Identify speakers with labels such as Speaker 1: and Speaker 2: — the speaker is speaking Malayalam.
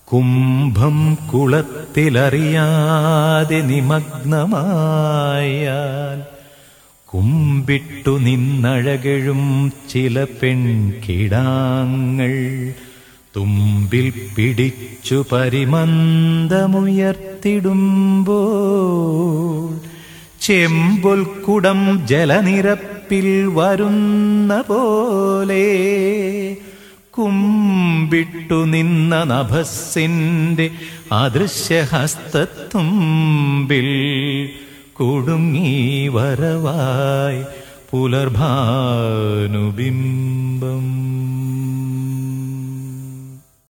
Speaker 1: കുംഭം കുളത്തിലറിയാതെ നിമഗ്നമായാൽ കുമ്പിട്ടു നിന്നഴകഴും ചില പെൺകിടാങ്ങൾ തുമ്പിൽ പിടിച്ചു പരിമന്ദമുയർത്തിടുമ്പോൾ ചെമ്പൊൽ കുടം ജലനിരപ്പിൽ വരുന്ന പോലെ കുമ്പിട്ടു നിന്ന നഭസ്സിന്റെ അദൃശ്യഹസ്തത്തുമ്പിൽ കുടുങ്ങി വരവായി പുലർഭാനുബിംബം